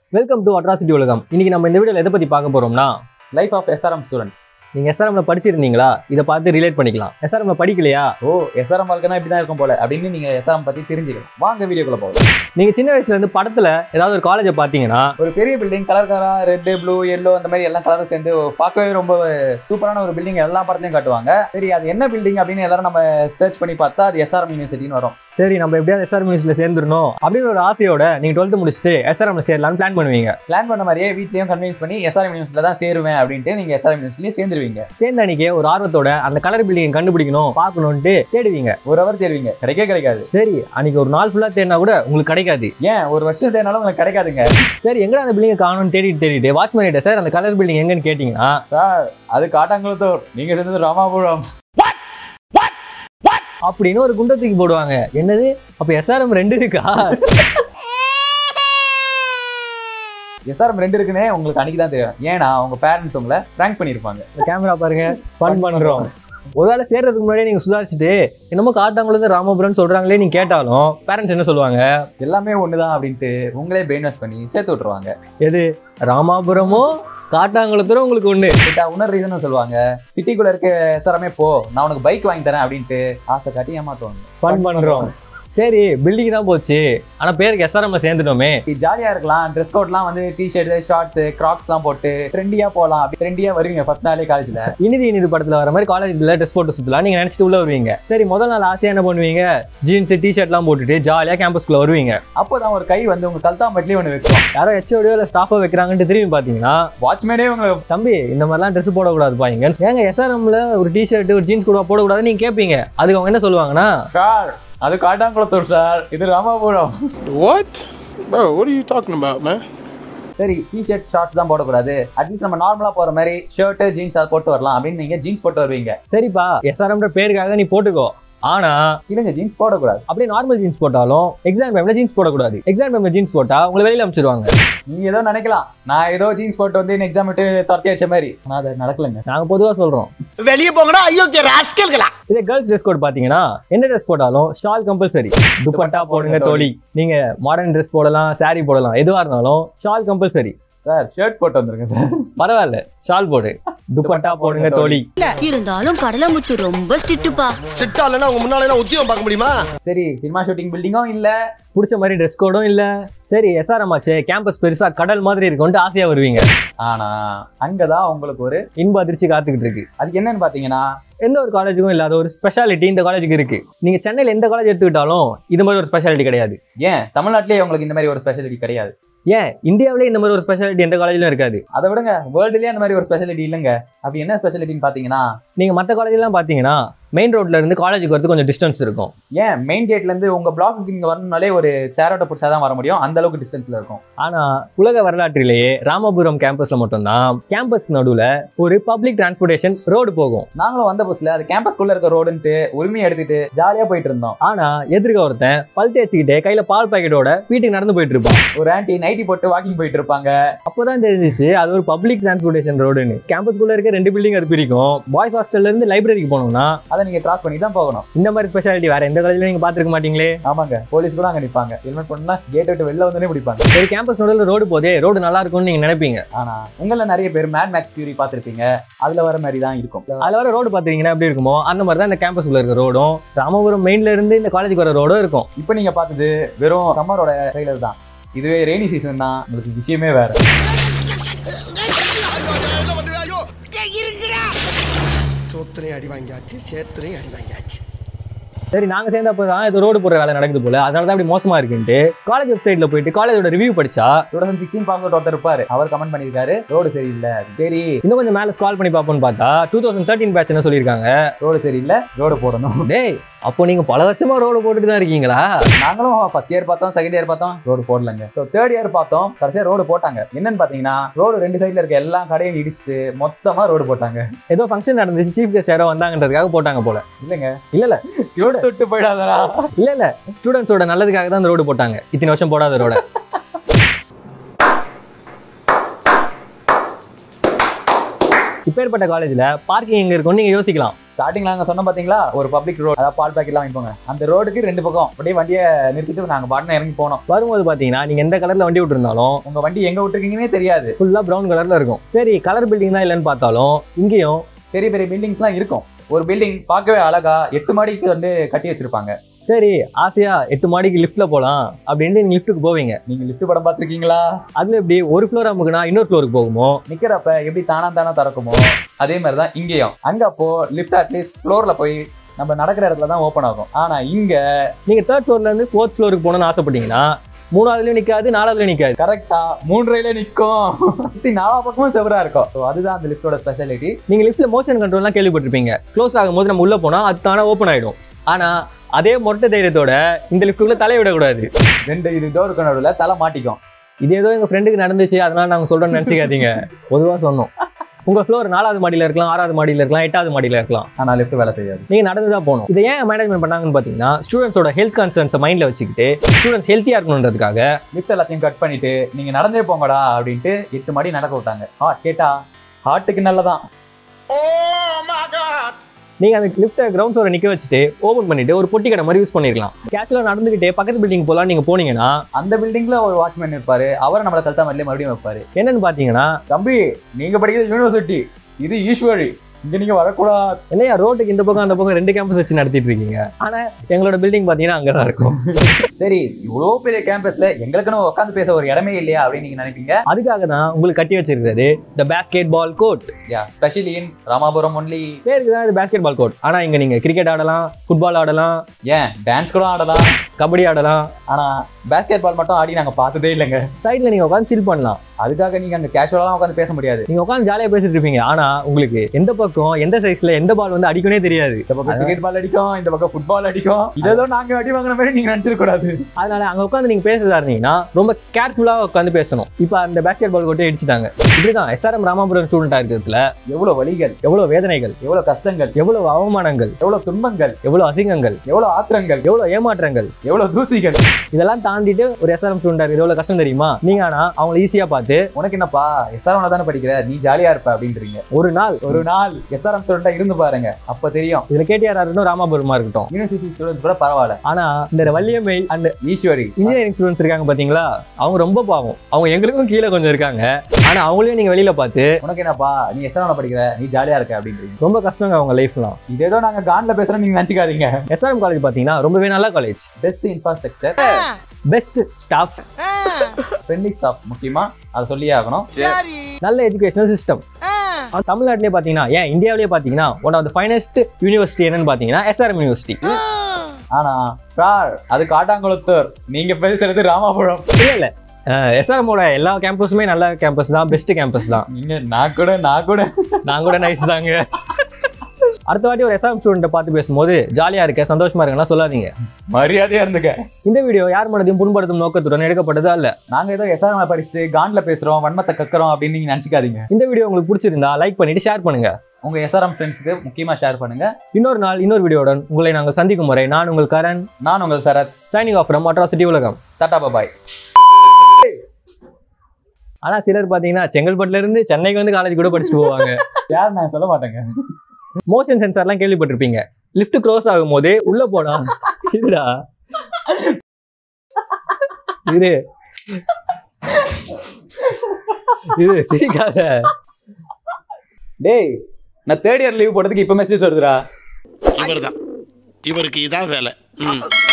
Welcome to atrocity உலகம் இன்னைக்கு நம்ம இந்த வீடியோல எதை பத்தி பார்க்க போறோம்னா லைஃப் ஆஃப் எஸ்ஆர்எம் ஸ்டூடெண்ட் நீங்க எஸ்ஆர்எம்ல படிச்சிருந்தீங்களா இதை பார்த்து ரிலேட் பண்ணிக்கலாம் எஸ்ஆர்எம்ல படிக்கலையா ஓ எஸ்ஆர்எம் வாழ்க்கைனா இப்படி தான் இருக்கும் போல அப்படின்னு நீங்க எஸ்ஆர்எம் பத்தி தெரிஞ்சுக்கலாம் வாங்க வீடியோக்குள்ள போகலாம் நீங்க சின்ன வயசுல இருந்து படத்துல ஏதாவது ஒரு காலேஜை பார்த்தீங்கன்னா ஒரு பெரிய பில்டிங் கலர் கலரா ரெட் ப்ளூ எல்லோ அந்த மாதிரி எல்லாம் கலரும் சேர்ந்து பார்க்கவே ரொம்ப சூப்பரான ஒரு பில்டிங் எல்லா படத்தையும் காட்டுவாங்க சரி அது என்ன பில்டிங் அப்படின்னு எல்லாரும் நம்ம சர்ச் பண்ணி பார்த்தா அது எஸ்ஆர்எம் யூனிவர்சிட்டின்னு வரும் சரி நம்ம எப்படியாவது எஸ்ஆர்எம் யூனிவர்சிட்டியில சேர்ந்துடணும் அப்படின்னு ஒரு ஆசையோட நீங்க டுவெல்த் முடிச்சுட்டு எஸ்ஆர்எம்ல சேரலாம்னு பிளான் பண்ணுவீங்க பிளான் பண்ண மாதிரியே வீட்லயும் கன்வின்ஸ் பண்ணி எஸ்ஆர்எம் யூனிவர்சிட்டியில தான் சேருவேன் அப்படின்ட்டு நீங்க எஸ்ஆர்எம் யூனிவர்சிட்டிலே சேர்ந்துருவீங்க சேர்ந்த அன்னைக்கு ஒரு ஆர்வத்தோட அந்த கலர் பில்டிங் கண்டுபிடிக்கணும் பார்க்கணும்ட்டு தேடுவீங்க ஒரு அவர் தேடுவீங்க கிடைக்கவே கிடைக்காது சரி அன்னைக்கு ஒரு நாள் ஃபுல்லா தேடினா கூட உங்களுக்கு கிடைக்காது ஏன் ஒரு வருஷம் தேடினாலும் உங்களுக்கு கிடைக்காதுங்க சரி எங்கடா அந்த பில்டிங் காணும்னு தேடிட்டு தேடிட்டு வாட்ச்மேன் சார் அந்த கலர் பில்டிங் எங்கன்னு கேட்டீங்கன்னா சார் அது காட்டாங்குளத்தூர் நீங்க சேர்ந்தது ராமாபுரம் அப்படின்னு ஒரு குண்டை தூக்கி போடுவாங்க என்னது அப்ப எஸ்ஆர்எம் ரெண்டு இருக்கா எஸ்ஆர்எம் ரெண்டு இருக்குன்னே உங்களுக்கு அன்னைக்கு தான் தெரியும் ஏன்னா உங்க பேரண்ட்ஸ் உங்களை ரேங்க் பண்ணியிருப்பாங்க இந்த கேமரா பாருங்க ஃபன் பண்றோம் ஒருவேளை சேர்றதுக்கு முன்னாடியே நீங்க சுதாரிச்சுட்டு என்னமோ காட்டாங்குளத்து ராமபுரம் சொல்றாங்களே நீங்க கேட்டாலும் பேரண்ட்ஸ் என்ன சொல்லுவாங்க எல்லாமே ஒண்ணுதான் அப்படின்ட்டு உங்களே பிரெயின் வாஷ் பண்ணி சேர்த்து விட்டுருவாங்க எது ராமாபுரமோ காட்டாங்குளத்துறோம் உங்களுக்கு ஒண்ணு கேட்டா இன்னொரு ரீசன் சொல்லுவாங்க சிட்டிக்குள்ள இருக்க எஸ்ஆர்எமே போ நான் உனக்கு பைக் வாங்கி தரேன் அப்படின்ட்டு ஆசை காட்டி ஏமாத்துவாங்க ஃபன் பண்றோம் சரி பில்டிங் தான் போச்சு ஆனா பேருக்கு எஸ்ஆர்எம்ல சேர்ந்துட்டோமே ஜாலியா இருக்கலாம் ட்ரெஸ் கோட்லாம் வந்து டிஷர்ட் ஷார்ட்ஸ் கிராக்ஸ் எல்லாம் போட்டு ட்ரெண்டியா போலாம் அப்படி ட்ரெண்டியா வருவீங்க ஃபர்ஸ்ட் நாளே காலேஜ்ல இனிதி இனிது படத்துல வர மாதிரி காலேஜ்ல ட்ரெஸ் போட்டு சுத்தலாம் நீங்க நினைச்சிட்டு உள்ள வருவீங்க சரி முதல் நாள் ஆசையா என்ன பண்ணுவீங்க ஜீன்ஸ் டிஷர்ட்லாம் போட்டுட்டு ஜாலியா கேம்பஸ்க்குள்ள வருவீங்க அப்போதான் ஒரு கை வந்து உங்க கல்தாம்பட்டிலே ஒன்று வைக்கும் யாரோ ஹெச்ஓடியோ இல்ல ஸ்டாஃபோ வைக்கிறாங்கன்ட்டு திரும்பி பாத்தீங்கன்னா வாட்ச்மேனே உங்களை தம்பி இந்த மாதிரிலாம் ட்ரெஸ் போடக்கூடாதுப்பா இங்க ஏங்க எஸ்ஆர்எம்ல ஒரு டிஷர்ட் ஒரு ஜீன்ஸ் கூட போடக்கூடாதுன்னு நீங்க கேட்பீங்க அதுக்கு அவங்க என்ன சொல்லுவாங்கன்னா சார் அது காட்டாங்குளத்தூர் சார் இது Ramapuram What? Bro, what are you talking about, man? சரி டிஷர்ட் ஷார்ட்ஸ் தான் போடக்கூடாது அட்லீஸ்ட் நம்ம நார்மலா போற மாதிரி ஷர்ட் ஜீன்ஸ் அது போட்டு வரலாம் அப்படின்னு நீங்க ஜீன்ஸ் போட்டு வருவீங்க சரிப்பா எஸ்ஆர்எம்ன்ற பேருக்காக நீ போட்டுக்கோ ஆனா இல்லைங்க ஜீன்ஸ் போடக்கூடாது அப்படியே நார்மல் ஜீன்ஸ் போட்டாலும் எக்ஸாம் டைம்ல ஜீன்ஸ் போடக்கூடாது எக்ஸாம் டைம்ல ஜீன்ஸ் போட்டா உங்களை வெளியில அனுப்பிச்சிடுவாங்க நீங்க ஏதோ நினைக்கலாம் நான் ஏதோ ஜீன்ஸ் போட்டு வந்து எக்ஸாம் விட்டு துரத்தி அடிச்ச மாதிரி ஆனா அது நடக்கலங்க நாங்க பொதுவா சொல்றோம் வெளியே போங்கடா அயோக்கிய ராஸ்கல்களா இதே கேர்ள்ஸ் ட்ரெஸ் கோட் பாத்தீங்கன்னா என்ன ட்ரெஸ் போட்டாலும் ஷால் கம்பல்சரி துப்பட்டா போடுங்க தோழி நீங்க மாடர்ன் ட்ரெஸ் போடலாம் saree போடலாம் எதுவா இருந்தாலும் ஷால் கம்பல்சரி சார் ஷர்ட் போட்டு வந்துருங்க சார் பரவாயில்ல ஷால் போடு துப்பட்டா போடுங்க தோழி இருந்தாலும் கடலமுத்து ரொம்ப ஸ்ட்ரிக்ட்டுப்பா சிட்டா இல்லைன்னா உங்க முன்னால எல்லாம் உத்தியோகம் பார்க்க முடியுமா சரி சினிமா ஷூட்டிங் பில்டிங்கும் இல்ல பிடிச்ச மாதிரி ட்ரெஸ் கோடும் இல்ல சரி எஸ்ஆர்எம் ஆச்சே கேம்பஸ் பெருசா கடல் மாதிரி இருக்கும்ட்டு ஆசையா வருவீங்க ஆனா அங்கதான் உங்களுக்கு ஒரு இன்ப அதிர்ச்சி காத்துக்கிட்டு இருக்கு அதுக்கு என்னன்னு பாத்தீங்கன்னா எந்த ஒரு காலேஜுக்கும் இல்லாத ஒரு ஸ்பெஷாலிட்டி இந்த காலேஜுக்கு இருக்கு நீங்க சென்னையில எந்த காலேஜ் எடுத்துக்கிட்டாலும் இது மாதிரி ஒரு ஸ்பெஷாலிட்டி கிடையாது ஏன் தமிழ்நாட்டிலேயே உங்களுக்கு இந்த மாதிரி ஒரு ஸ்பெஷாலிட்டி கிடையாது ஏன் இந்தியாவிலே இந்த மாதிரி ஒரு ஸ்பெஷாலிட்டி எந்த காலேஜிலும் இருக்காது அதை விடுங்க வேர்ல்டுலயே அந்த மாதிரி ஒரு ஸ்பெஷாலிட்டி இல்லைங்க அப்படி என்ன ஸ்பெஷாலிட்டின்னு பாத்தீங்கன்னா நீங்க மற்ற காலேஜ்லாம் பாத்தீங்கன்னா மெயின் ரோட்ல இருந்து காலேஜுக்கு வரது கொஞ்சம் டிஸ்டன்ஸ் இருக்கும் ஏன் மெயின் கேட்ல இருந்து உங்க பிளாக்கு நீங்க வரணும்னாலே ஒரு சேரோட்ட பிடிச்சா தான் வர முடியும் அந்த அளவுக்கு டிஸ்டன்ஸ்ல இருக்கும் ஆனா உலக வரலாற்றிலேயே ராமபுரம் கேம்பஸ்ல மட்டும்தான் கேம்பஸ் நடுவுல ஒரு பப்ளிக் டிரான்ஸ்போர்ட்டேஷன் ரோடு போகும் நாங்களும் வந்த பஸ்ல அது கேம்பஸ்குள்ள இருக்க ரோடுன்ட்டு உரிமையை எடுத்துட்டு ஜாலியா போயிட்டு இருந்தோம் ஆனா எதிர்க்க ஒருத்தன் பல் தேய்ச்சிக்கிட்டே கையில பால் பாக்கெட்டோட வீட்டுக்கு நடந்து போயிட்டு இருப்பான் ஒரு ஆன்டி நைட்டி போட்டு வாக்கிங் போயிட்டு இருப்பாங்க அப்போதான் தெரிஞ்சிச்சு அது ஒரு பப்ளிக் டிரான்ஸ்போர்ட்டேஷன் ரோடுன்னு கேம்பஸ்குள்ள இருக்க ரெண்டு பில்டிங் அது பிரிக்கும் பாய்ஸ் ஹாஸ்டல்ல இருந்து லைப்ரரிக்கு போனோம்னா அதை நீங்க கிராஸ் பண்ணி தான் போகணும் இந்த மாதிரி ஸ்பெஷாலிட்டி வேற எந்த காலேஜ்லயும் நீங்க பாத்துருக்க மாட்டீங்களே ஆமாங்க போலீஸ் கூட அங்க நிப்பாங்க ஹெல்மெட் பண்ணா கேட் விட்டு வெளில வந்தோடனே பிடிப்பாங்க ஒரு கேம்பஸ் நடுவில் ரோடு போதே ரோடு நல்லா இருக்கும்னு நீங்க நினைப்பீங்க ஆனா உங்கள நிறைய பேர் மேட் மேக்ஸ் தியூரி பார்த்திருப்பீங்க அதுல வர மாதிரி தான் இருக்கும் அதுல வர ரோடு பாத்தீங்கன்னா எப்படி இருக்குமோ அந்த மாதிரி தான் இந்த கேம்பஸ்குள்ள இருக்க ரோடும் ராமபுரம் மெயின்ல இருந்து இந்த காலேஜுக்கு வர ரோடும் இருக்கும் இப்போ நீங்க பார்த்தது வெறும் சம்மரோட ட்ரெய்லர் தான் இதுவே ரெய்னி சீசன் தான் உங்களுக்கு விஷயமே வேற சோத்திரையும் அடி வாங்கியாச்சு சேத்திரையும் அடி வாங்கியாச்சு சரி நாங்க சேர்ந்தப்போ தான் இது ரோடு போடுற வேலை நடக்குது போல அதனால தான் அப்படி மோசமா இருக்குன்ட்டு காலேஜ் வெப்சைட்ல போயிட்டு காலேஜோட ரிவ்யூ படிச்சா two thousand sixteen pass out ஒருத்தர் இருப்பாரு அவர் கமெண்ட் பண்ணியிருக்காரு ரோடு சரியில்லை சரி இன்னும் கொஞ்சம் மேல ஸ்கால் பண்ணி பார்ப்போம்னு பார்த்தா டூ தௌசண்ட் தேர்ட்டின் பேட்ச் என்ன சொல்லியிருக்காங்க ரோடு சரியில்லை ரோடு போடணும் டேய் அப்போ நீங்க பல வருஷமா ரோடு போட்டுட்டு தான் இருக்கீங்களா நாங்களும் ஃபர்ஸ்ட் இயர் பார்த்தோம் செகண்ட் இயர் பார்த்தோம் ரோடு போடலங்க ஸோ தேர்ட் இயர் பார்த்தோம் கடைசியாக ரோடு போட்டாங்க என்னன்னு பார்த்தீங்கன்னா ரோடு ரெண்டு சைடில் இருக்க எல்லா கடையும் இடிச்சிட்டு மொத்தமா ரோடு போட்டாங்க ஏதோ ஃபங்க்ஷன் நடந்துச்சு சீஃப் கெஸ்ட் யாரோ வந்தாங்கன்றதுக்காக போட்டாங்க போல இல்லைங்க இல்ல இல்ல ரோடு விட்டு போயிடாதடா இல்ல இல்ல ஸ்டூடெண்ட்ஸோட நல்லதுக்காக தான் அந்த ரோடு போட்டாங்க இத்தனை வருஷம் போடாத ரோட இப்பேற்பட்ட காலேஜ்ல பார்க்கிங் எங்க இருக்கும்னு நீங்க யோசிக்கலாம் ஸ்டார்டிங்ல நாங்க சொன்னோம் பாத்தீங்களா ஒரு பப்ளிக் ரோடு அதாவது பால் பாக்கெட் வாங்கி போங்க அந்த ரோடுக்கு ரெண்டு பக்கம் அப்படியே வண்டியை நிறுத்திட்டு நாங்க பாட்டுன்னு இறங்கி போனோம் வரும்போது பாத்தீங்கன்னா நீங்க எந்த கலர்ல வண்டி விட்டுருந்தாலும் உங்க வண்டி எங்க விட்டுருக்கீங்கன்னே தெரியாது ஃபுல்லா ப்ரௌன் கலர்ல இருக்கும் சரி கலர் பில்டிங் தான் இல்லைன்னு பார்த்தாலும் இங்கேயும் பெரிய பெரிய பில்டிங்ஸ்லாம் இருக்கும் ஒரு பில்டிங் பார்க்கவே அழகா எட்டு மாடிக்கு வந்து கட்டி வச்சிருப்பாங்க சரி ஆசையா எட்டு மாடிக்கு லிஃப்ட்ல போலாம் அப்படின்ட்டு நீங்க லிஃப்ட்டுக்கு போவீங்க நீங்க லிஃப்ட் படம் பார்த்திருக்கீங்களா அதுல எப்படி ஒரு ஃப்ளோர் அமுக்குனா இன்னொரு ஃப்ளோருக்கு போகுமோ நிக்கிறப்ப எப்படி தானா தானா திறக்குமோ அதே மாதிரி தான் இங்கேயும் அங்க அப்போ லிஃப்ட் அட்லீஸ்ட் ஃப்ளோர்ல போய் நம்ம நடக்கிற இடத்துல தான் ஓப்பன் ஆகும் ஆனா இங்க நீங்க தேர்ட் ஃப்ளோர்ல இருந்து ஃபோர்த் ஃப்ளோருக்கு போகணும்னு ஆசைப்பட்டீங்கன்னா மூணாவதுலயும் நிக்காது நாலாவதுலயும் நிக்காது கரெக்டா மூன்றையில நிக்கும் சுத்தி நாலா பக்கமும் செவரா இருக்கும் So அதுதான் அந்த லிஃப்டோட ஸ்பெஷாலிட்டி நீங்க லிஃப்ட்ல மோஷன் கண்ட்ரோல்லாம் கேள்விப்பட்டிருப்பீங்க க்ளோஸ் ஆகும்போது நம்ம உள்ள போனா அது தானே ஓப்பன் ஆயிடும் ஆனா அதே மொட்டை தைரியத்தோட இந்த லிஃப்ட்டுக்குள்ள தலையை விடக்கூடாது ரெண்டு இது டோருக்கு நடுவில் தலை மாட்டிக்கும் இது ஏதோ எங்க ஃப்ரெண்டுக்கு நடந்துச்சு அதனால நாங்க சொல்றோம்னு நினைச்சுக்காதீங்க பொதுவா சொன்னோம் உங்க ஃப்ளோர் நாலாவது மாடியில இருக்கலாம் ஆறாவது மாடியில இருக்கலாம் எட்டாவது மாடியில இருக்கலாம் ஆனா லிஃப்ட் வேலை செய்யாது நீங்க நடந்து தான் போகணும் இதை ஏன் மேனேஜ்மெண்ட் பண்ணாங்கன்னு பாத்தீங்கன்னா ஸ்டூடெண்ட்ஸோட ஹெல்த் கன்சர்ன்ஸை மைண்ட்ல வச்சுக்கிட்டு ஸ்டூடெண்ட்ஸ் ஹெல்த்தியா இருக்கணுன்றதுக்காக லிஃப்ட் எல்லாத்தையும் கட் பண்ணிட்டு நீங்க நடந்தே போங்கடா அப்படின்ட்டு எட்டு மாடி நடக்க விட்டாங்க ஹார்ட் கேட்டா ஹார்ட்டுக்கு நல்லதான் நீங்க அந்த லிஃப்ட்டை கிரவுண்ட் ஃப்ளோரை நிக்க வச்சுட்டு ஓபன் பண்ணிட்டு ஒரு பொட்டி கடை மாதிரி யூஸ் பண்ணிருக்கலாம் கேஷுவலா நடந்துகிட்டே பக்கத்து பில்டிங் போலாம் நீங்க போனீங்கன்னா அந்த பில்டிங்ல ஒரு வாட்ச்மேன் இருப்பாரு அவரை நம்மள கழுத்தா மாதிரிலே மறுபடியும் வைப்பாரு என்னன்னு பாத்தீங்கன்னா தம்பி நீங்க படிக்கிறது யூனிவர்சிட்டி இது ஈஸ்வரி இங்க நீங்க வரக்கூடாது என்னையா ரோட்டுக்கு இந்த பக்கம் அந்த பக்கம் ரெண்டு கேம்பஸ் வச்சு நடத்திட்டு இருக்கீங்க ஆனா எங்களோட பில்டிங் பாத்தீங்கன்னா அங்கதான் இருக்கும் சரி இவ்வளோ பெரிய கேம்பஸ்ல எங்களுக்குன்னு உட்காந்து பேச ஒரு இடமே இல்லையா அப்படின்னு நீங்க நினைப்பீங்க அதுக்காக தான் உங்களுக்கு கட்டி வச்சிருக்கிறது இந்த basketball court yeah specially in Ramapuram only பேருக்கு தான் இது பேஸ்கெட் பால் கோர்ட் ஆனா இங்க நீங்க கிரிக்கெட் ஆடலாம் ஃபுட்பால் ஆடலாம் ஏன் டான்ஸ் கூட ஆடலாம் கபடி ஆடலாம் ஆனா பேஸ்கெட் பால் மட்டும் ஆடி நாங்க பார்த்ததே இல்லைங்க சைட்ல நீங்க உட்காந்து சில் பண்ணலாம் அதுக்காக நீங்க அங்க கேஷுவலா உட்காந்து பேச முடியாது நீங்க உட்காந்து ஜாலியா பேசிட்டு இருப்பீங்க ஆனா உங்களுக்கு எந்த பக்கம் எந்த சைஸ்ல எந்த பால் வந்து அடிக்கவே தெரியாது இந்த பக்கம் கிரிக்கெட் பால் அடிக்கும் இந்த பக்கம் ஃபுட்பால் அடிக்கும் இதேதோ நாங்க அடி வாங்குற மாதிரி நீங்க நினைச்சிருக்க கூடாது அதனால அங்க உட்காந்து நீங்க பேசுறதா இருந்தீங்கன்னா ரொம்ப கேர்ஃபுல்லா உட்காந்து பேசணும் இப்போ அந்த பேஸ்கெட் பால் கோட்டை அடிச்சிட்டாங்க இப்படிதான் எஸ்ஆர்எம் ராமாபுரம் ஸ்டூடெண்டா இருக்கிறதுல எவ்வளவு வலிகள் எவ்வளவு வேதனைகள் எவ்வளவு கஷ்டங்கள் எவ்வளவு அவமானங்கள் எவ்வளவு துன்பங்கள் எவ்வளவு அசிங்கங்கள் எவ்வளவு ஆத்திரங்கள் எவ்வளவு ஏமாற்றங்கள் எவ்வளவு தூசிகள் இதெல்லாம் தாண்டிட்டு ஒரு எஸ்ஆர்எம் ஸ்டூடெண்ட் இருக்கு எவ்வளவு கஷ்டம் தெரியுமா நீங்க ஆனா அவங்களை ஈஸியா பார்த்து உனக்கு என்னப்பா எஸ்ஆர்எம் தானே படிக்கிற நீ ஜாலியா இருப்ப அப்படின்றீங்க ஒரு நாள் ஒரு நாள் எஸ்ஆர்எம் ஸ்டூடெண்டா இருந்து பாருங்க அப்ப தெரியும் இதுல கேடிஆர் இருக்கட்டும் ராமாபுரமா இருக்கட்டும் யூனிவர்சிட்டி ஸ்டூடெண்ட்ஸ் கூட பரவாயில்ல ஆனா இந்த வள்ளியம்மை அந்த ஈஸ்வரி இன்ஜினியரிங் ஸ்டூடெண்ட்ஸ் இருக்காங்க பாத்தீங்களா அவங்க ரொம்ப பாவம் அவங்க எங்களுக்கும் கீழே கொஞ்சம் இருக்காங்க ஆனா அவங்களையும் நீங்க வெளியில பார்த்து உனக்கு என்னப்பா நீ எஸ்ஆர்எம் படிக்கிற நீ ஜாலியா இருக்க அப்படின்றீங்க ரொம்ப கஷ்டங்க அவங்க லைஃப்லாம் இதேதோ நாங்க கான்ல பேசுறோம் நீங்க நினைச்சுக்காதீங்க எஸ்ஆர்எம் காலேஜ் பாத்தீங்கன்னா ரொம்பவே நல்ல college best infrastructure best staff friendly staff முக்கியமா அதை சொல்லியே ஆகணும் நல்ல எஜுகேஷனல் சிஸ்டம் தமிழ்நாட்டிலே பாத்தீங்கன்னா ஏன் இந்தியாவிலேயே பாத்தீங்கன்னா one of the finest university என்னன்னு பாத்தீங்கன்னா எஸ்ஆர்எம் யூனிவர்சிட்டி ஆனா சார் அது காட்டாங்குளத்தூர் நீங்க பேசுறது ராமாபுரம் இல்ல இல்ல எஸ்ஆர்எம்மோட எல்லா கேம்பஸுமே நல்ல கேம்பஸ் தான் பெஸ்ட் கேம்பஸ் தான் நீங்க நான் கூட நான் கூட நான் கூட நைஸ் தாங்க அடுத்த வாட்டி ஒரு எஸ்ஆர்எம் ஸ்டூடெண்ட்டை பார்த்து பேசும்போது ஜாலியா இருக்க சந்தோஷமா இருக்கேன்னா சொல்லாதீங்க மரியாதையா இருந்துக்க இந்த வீடியோ யார் மனதையும் புண்படுத்தும் நோக்கத்துடன் எடுக்கப்பட்டதா இல்ல நாங்க ஏதோ எஸ்ஆர்எம் படிச்சுட்டு கான்ல பேசுறோம் வன்மத்தை கக்குறோம் அப்படின்னு நீங்க நினைச்சுக்காதீங்க இந்த வீடியோ உங்களுக்கு பிடிச்சிருந்தா லைக் பண்ணிட்டு ஷேர் பண்ணுங்க உங்க எஸ்ஆர்எம் ஃப்ரெண்ட்ஸ்க்கு முக்கியமா ஷேர் பண்ணுங்க இன்னொரு நாள் இன்னொரு வீடியோவுடன் உங்களை நாங்கள் சந்திக்கும் முறை நான் உங்கள் கரண் நான் உங்கள் Sarath signing off from atrocity உலகம் டாடா பாபாய் ஆனா சிலர் பாத்தீங்கன்னா செங்கல்பட்டுல இருந்து சென்னைக்கு வந்து காலேஜ் கூட படிச்சுட்டு போவாங்க யார் நான் சொல்ல மாட்டேங்க மோஷன் சென்சார்லாம் கேள்விப்பட்டிருப்பீங்க லிஃப்ட் க்ளோஸ் ஆகும் போதே உள்ள போனா இதுடா இரு இது சிரிக்காத டேய் நான் தேர்ட் இயர் லீவ் போட்டதுக்கு இப்ப மெசேஜ் வருதுடா இவர்தான் இவருக்கு இதான் வேலை ம்